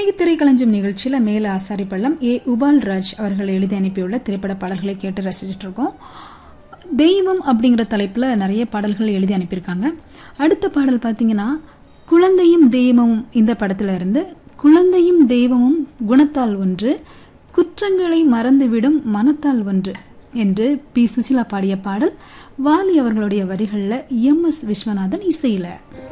இன்னைக்கு திரைக்களஞ்சியம் நிகழ்ச்சியில மேல ஆசாரி பள்ளம் ஏ உபால் ராஜ் அவர்கள் எழுதி அனுப்பியுள்ள திரைப்பட பாடல்களை கேட்டு ரசிச்சுட்டு இருக்கோம் தெய்வம் அப்படிங்கிற தலைப்புல நிறைய பாடல்கள் எழுதி அனுப்பியிருக்காங்க அடுத்த பாடல் பார்த்தீங்கன்னா குழந்தையும் தெய்வமும் இந்த படத்துல இருந்து குழந்தையும் தெய்வமும் குணத்தால் ஒன்று குற்றங்களை மறந்துவிடும் மனத்தால் ஒன்று என்று பி சுசிலா பாடிய பாடல் வாலி அவர்களுடைய வரிகளில் எம் எஸ் விஸ்வநாதன் இசையில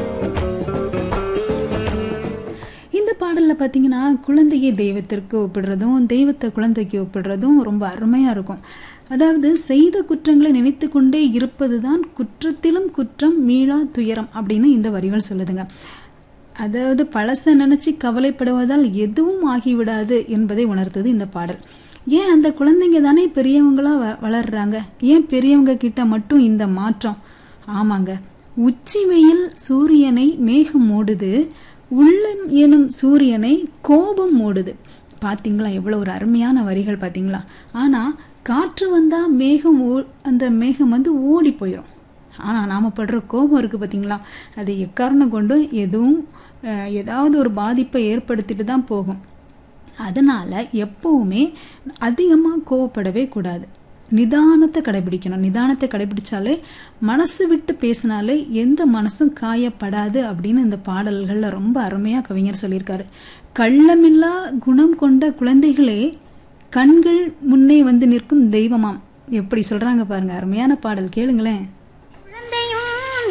இந்த பாடலில் பார்த்தீங்கன்னா குழந்தையை தெய்வத்திற்கு ஒப்பிடுறதும் தெய்வத்தை குழந்தைக்கு ஒப்பிடுறதும் ரொம்ப அருமையாக இருக்கும் அதாவது செய்த குற்றங்களை நினைத்து கொண்டே இருப்பது தான் குற்றத்திலும் குற்றம் மீளா துயரம் அப்படின்னு இந்த வரிகள் சொல்லுதுங்க அதாவது பழச நினைச்சு கவலைப்படுவதால் எதுவும் ஆகிவிடாது என்பதை உணர்த்தது இந்த பாடல் ஏன் அந்த குழந்தைங்க தானே பெரியவங்களா வ வளர்றாங்க ஏன் பெரியவங்க கிட்ட மட்டும் இந்த மாற்றம் ஆமாங்க உச்சி வெயில் சூரியனை மேகம் மூடுது உள்ளம் எனும் சூரியனை கோபம் மூடுது பார்த்தீங்களா எவ்வளோ ஒரு அருமையான வரிகள் பார்த்தீங்களா ஆனால் காற்று வந்தால் மேகம் ஓ அந்த மேகம் வந்து ஓடி போயிடும் ஆனால் நாம் படுற கோபம் இருக்குது பார்த்தீங்களா அது எக்காரணம் கொண்டு எதுவும் ஏதாவது ஒரு பாதிப்பை ஏற்படுத்திட்டு தான் போகும் அதனால் எப்போவுமே அதிகமாக கோவப்படவே கூடாது நிதானத்தை கடைபிடிக்கணும் நிதானத்தை கடைபிடிச்சாலே மனசு விட்டு பேசினாலே எந்த மனசும் காயப்படாது அப்படின்னு இந்த பாடல்களில் ரொம்ப அருமையாக கவிஞர் சொல்லியிருக்காரு கள்ளமில்லா குணம் கொண்ட குழந்தைகளே கண்கள் முன்னே வந்து நிற்கும் தெய்வமாம் எப்படி சொல்றாங்க பாருங்க அருமையான பாடல் கேளுங்களேன்